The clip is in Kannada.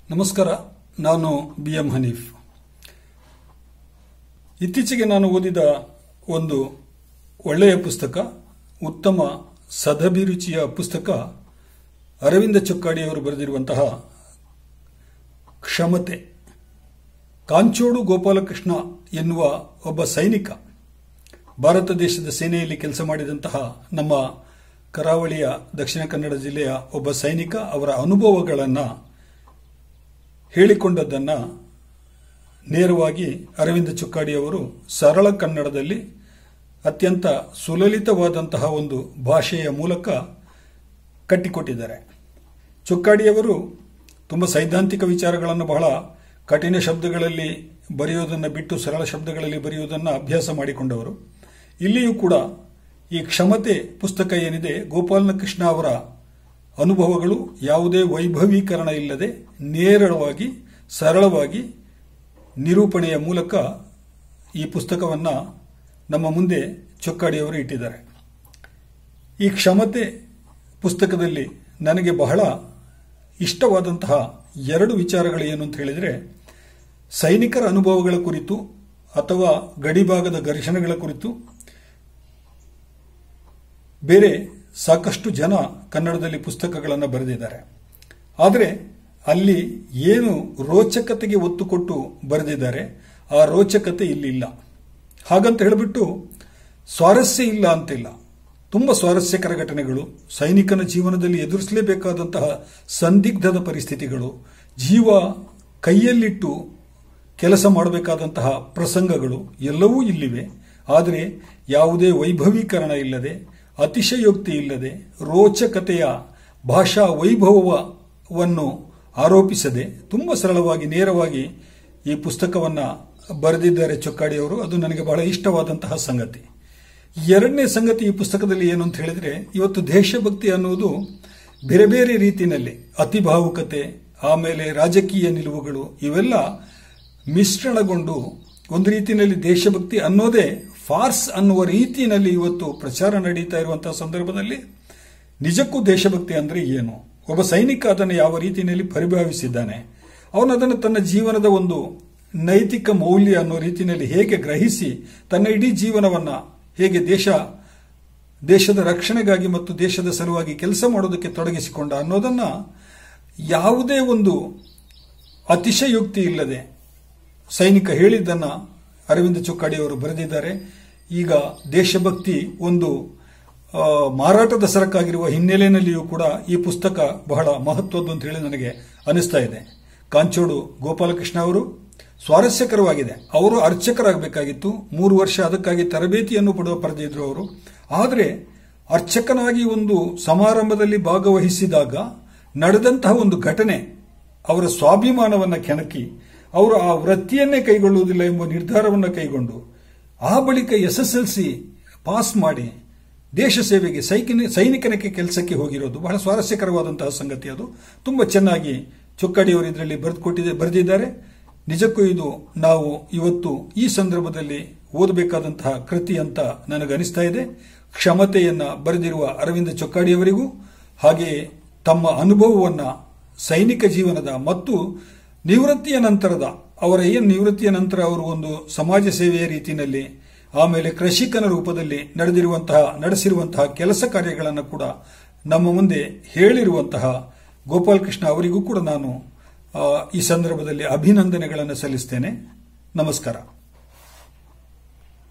ನಮಸ್ಕಾರ ನಾನು ಬಿ ಎಂ ಹನೀಫ್ ಇತ್ತೀಚೆಗೆ ನಾನು ಓದಿದ ಒಂದು ಒಳ್ಳೆಯ ಪುಸ್ತಕ ಉತ್ತಮ ಸದಭಿರುಚಿಯ ಪುಸ್ತಕ ಅರವಿಂದ ಚೊಕ್ಕಾಡಿಯವರು ಬರೆದಿರುವಂತಹ ಕ್ಷಮತೆ ಕಾಂಚೋಡು ಗೋಪಾಲಕೃಷ್ಣ ಎನ್ನುವ ಒಬ್ಬ ಸೈನಿಕ ಭಾರತ ದೇಶದ ಸೇನೆಯಲ್ಲಿ ಕೆಲಸ ಮಾಡಿದಂತಹ ನಮ್ಮ ಕರಾವಳಿಯ ದಕ್ಷಿಣ ಕನ್ನಡ ಜಿಲ್ಲೆಯ ಒಬ್ಬ ಸೈನಿಕ ಅವರ ಅನುಭವಗಳನ್ನು ಹೇಳಿಕೊಂಡದ್ದನ್ನು ನೇರವಾಗಿ ಅರವಿಂದ ಚುಕ್ಕಾಡಿ ಅವರು ಸರಳ ಕನ್ನಡದಲ್ಲಿ ಅತ್ಯಂತ ಸುಲಲಿತವಾದಂತಹ ಒಂದು ಭಾಷೆಯ ಮೂಲಕ ಕಟ್ಟಿಕೊಟ್ಟಿದ್ದಾರೆ ಚುಕ್ಕಾಡಿಯವರು ತುಂಬ ಸೈದ್ಧಾಂತಿಕ ವಿಚಾರಗಳನ್ನು ಬಹಳ ಕಠಿಣ ಶಬ್ದಗಳಲ್ಲಿ ಬರೆಯೋದನ್ನು ಬಿಟ್ಟು ಸರಳ ಶಬ್ದಗಳಲ್ಲಿ ಬರೆಯುವುದನ್ನು ಅಭ್ಯಾಸ ಮಾಡಿಕೊಂಡವರು ಇಲ್ಲಿಯೂ ಕೂಡ ಈ ಕ್ಷಮತೆ ಪುಸ್ತಕ ಏನಿದೆ ಗೋಪಾಲನ ಕೃಷ್ಣ ಅವರ ಅನುಭವಗಳು ಯಾವುದೇ ವೈಭವೀಕರಣ ಇಲ್ಲದೆ ನೇರವಾಗಿ ಸರಳವಾಗಿ ನಿರೂಪಣೆಯ ಮೂಲಕ ಈ ಪುಸ್ತಕವನ್ನು ನಮ್ಮ ಮುಂದೆ ಚೊಕ್ಕಾಡಿಯವರು ಇಟ್ಟಿದ್ದಾರೆ ಈ ಕ್ಷಮತೆ ಪುಸ್ತಕದಲ್ಲಿ ನನಗೆ ಬಹಳ ಇಷ್ಟವಾದಂತಹ ಎರಡು ವಿಚಾರಗಳು ಏನು ಅಂತ ಹೇಳಿದರೆ ಸೈನಿಕರ ಅನುಭವಗಳ ಕುರಿತು ಅಥವಾ ಗಡಿಭಾಗದ ಘರ್ಷಣೆಗಳ ಕುರಿತು ಬೇರೆ ಸಾಕಷ್ಟು ಜನ ಕನ್ನಡದಲ್ಲಿ ಪುಸ್ತಕಗಳನ್ನು ಬರೆದಿದ್ದಾರೆ ಆದರೆ ಅಲ್ಲಿ ಏನು ರೋಚಕತೆಗೆ ಒತ್ತು ಕೊಟ್ಟು ಬರೆದಿದ್ದಾರೆ ಆ ರೋಚಕತೆ ಇಲ್ಲಿಲ್ಲ ಹಾಗಂತ ಹೇಳಿಬಿಟ್ಟು ಸ್ವಾರಸ್ಯ ಇಲ್ಲ ಅಂತಿಲ್ಲ ತುಂಬ ಸ್ವಾರಸ್ಯಕರ ಘಟನೆಗಳು ಸೈನಿಕನ ಜೀವನದಲ್ಲಿ ಎದುರಿಸಲೇಬೇಕಾದಂತಹ ಸಂದಿಗ್ಧದ ಪರಿಸ್ಥಿತಿಗಳು ಜೀವ ಕೈಯಲ್ಲಿಟ್ಟು ಕೆಲಸ ಮಾಡಬೇಕಾದಂತಹ ಪ್ರಸಂಗಗಳು ಎಲ್ಲವೂ ಇಲ್ಲಿವೆ ಆದರೆ ಯಾವುದೇ ವೈಭವೀಕರಣ ಇಲ್ಲದೆ ಅತಿಶಯೋಕ್ತಿ ಇಲ್ಲದೆ ರೋಚಕತೆಯ ಭಾಷಾ ವೈಭವವನ್ನು ಆರೋಪಿಸದೆ ತುಂಬ ಸರಳವಾಗಿ ನೇರವಾಗಿ ಈ ಪುಸ್ತಕವನ್ನು ಬರೆದಿದ್ದಾರೆ ಚೊಕ್ಕಾಡಿಯವರು ಅದು ನನಗೆ ಬಹಳ ಇಷ್ಟವಾದಂತಹ ಸಂಗತಿ ಎರಡನೇ ಸಂಗತಿ ಈ ಪುಸ್ತಕದಲ್ಲಿ ಏನು ಅಂತ ಹೇಳಿದ್ರೆ ಇವತ್ತು ದೇಶಭಕ್ತಿ ಅನ್ನುವುದು ಬೇರೆ ಬೇರೆ ರೀತಿಯಲ್ಲಿ ಅತಿ ಭಾವುಕತೆ ಆಮೇಲೆ ರಾಜಕೀಯ ನಿಲುವುಗಳು ಇವೆಲ್ಲ ಮಿಶ್ರಣಗೊಂಡು ಒಂದು ರೀತಿಯಲ್ಲಿ ದೇಶಭಕ್ತಿ ಅನ್ನೋದೇ ಫಾರ್ಸ್ ಅನ್ನುವ ರೀತಿಯಲ್ಲಿ ಇವತ್ತು ಪ್ರಚಾರ ನಡೀತಾ ಇರುವಂತಹ ಸಂದರ್ಭದಲ್ಲಿ ನಿಜಕ್ಕೂ ದೇಶಭಕ್ತಿ ಅಂದ್ರೆ ಏನು ಒಬ್ಬ ಸೈನಿಕ ಅದನ್ನು ಯಾವ ರೀತಿಯಲ್ಲಿ ಪರಿಭಾವಿಸಿದ್ದಾನೆ ಅವನು ಅದನ್ನು ತನ್ನ ಜೀವನದ ಒಂದು ನೈತಿಕ ಮೌಲ್ಯ ಅನ್ನೋ ರೀತಿಯಲ್ಲಿ ಹೇಗೆ ಗ್ರಹಿಸಿ ತನ್ನ ಇಡೀ ಜೀವನವನ್ನ ಹೇಗೆ ದೇಶ ದೇಶದ ರಕ್ಷಣೆಗಾಗಿ ಮತ್ತು ದೇಶದ ಸಲುವಾಗಿ ಕೆಲಸ ಮಾಡೋದಕ್ಕೆ ತೊಡಗಿಸಿಕೊಂಡ ಅನ್ನೋದನ್ನ ಯಾವುದೇ ಒಂದು ಅತಿಶಯೋಕ್ತಿ ಇಲ್ಲದೆ ಸೈನಿಕ ಹೇಳಿದ್ದನ್ನ ಅರವಿಂದ ಚೊಕ್ಕಾಡಿಯವರು ಬರೆದಿದ್ದಾರೆ ಈಗ ದೇಶಭಕ್ತಿ ಒಂದು ಮಾರಾಟದ ಸರಕಾಗಿರುವ ಹಿನ್ನೆಲೆಯಲ್ಲಿಯೂ ಕೂಡ ಈ ಪುಸ್ತಕ ಬಹಳ ಮಹತ್ವದ್ದು ಅಂತ ಹೇಳಿ ನನಗೆ ಅನಿಸ್ತಾ ಇದೆ ಕಾಂಚೋಡು ಗೋಪಾಲಕೃಷ್ಣ ಅವರು ಸ್ವಾರಸ್ಯಕರವಾಗಿದೆ ಅವರು ಅರ್ಚಕರಾಗಬೇಕಾಗಿತ್ತು ಮೂರು ವರ್ಷ ಅದಕ್ಕಾಗಿ ತರಬೇತಿಯನ್ನು ಪಡುವ ಪಡೆದಿದ್ರು ಅವರು ಆದರೆ ಅರ್ಚಕನಾಗಿ ಒಂದು ಸಮಾರಂಭದಲ್ಲಿ ಭಾಗವಹಿಸಿದಾಗ ನಡೆದಂತಹ ಒಂದು ಘಟನೆ ಅವರ ಸ್ವಾಭಿಮಾನವನ್ನು ಕೆಣಕಿ ಅವರು ಆ ವೃತ್ತಿಯನ್ನೇ ಕೈಗೊಳ್ಳುವುದಿಲ್ಲ ಎಂಬ ನಿರ್ಧಾರವನ್ನು ಕೈಗೊಂಡು ಆ ಬಳಿಕ S S L C pass ಮಾಡಿ ದೇಶ ಸೇವೆಗೆ ಸೈನಿಕನಕ್ಕೆ ಕೆಲಸಕ್ಕೆ ಹೋಗಿರೋದು ಬಹಳ ಸ್ವಾರಸ್ಯಕರವಾದಂತಹ ಸಂಗತಿ ಅದು ತುಂಬ ಚೆನ್ನಾಗಿ ಚೊಕ್ಕಾಡಿಯವರು ಇದರಲ್ಲಿ ಬರೆದುಕೊಟ್ಟಿದೆ ಬರೆದಿದ್ದಾರೆ ನಿಜಕ್ಕೂ ಇದು ನಾವು ಇವತ್ತು ಈ ಸಂದರ್ಭದಲ್ಲಿ ಓದಬೇಕಾದಂತಹ ಕೃತಿ ಅಂತ ನನಗನಿಸ್ತಾ ಇದೆ ಕ್ಷಮತೆಯನ್ನ ಬರೆದಿರುವ ಅರವಿಂದ ಚೊಕ್ಕಾಡಿಯವರಿಗೂ ಹಾಗೆಯೇ ತಮ್ಮ ಅನುಭವವನ್ನ ಸೈನಿಕ ಜೀವನದ ಮತ್ತು ನಿವೃತ್ತಿಯ ನಂತರದ ಅವರ ಏನು ನಿವೃತ್ತಿಯ ನಂತರ ಅವರು ಒಂದು ಸಮಾಜ ಸೇವೆಯ ರೀತಿಯಲ್ಲಿ ಆಮೇಲೆ ಕೃಷಿಕನ ರೂಪದಲ್ಲಿ ನಡೆದಿರುವಂತಹ ನಡೆಸಿರುವಂತಹ ಕೆಲಸ ಕಾರ್ಯಗಳನ್ನು ಕೂಡ ನಮ್ಮ ಮುಂದೆ ಹೇಳಿರುವಂತಹ ಗೋಪಾಲ್ ಕೃಷ್ಣ ಅವರಿಗೂ ಕೂಡ ನಾನು ಈ ಸಂದರ್ಭದಲ್ಲಿ ಅಭಿನಂದನೆಗಳನ್ನು ಸಲ್ಲಿಸ್ತೇನೆ ನಮಸ್ಕಾರ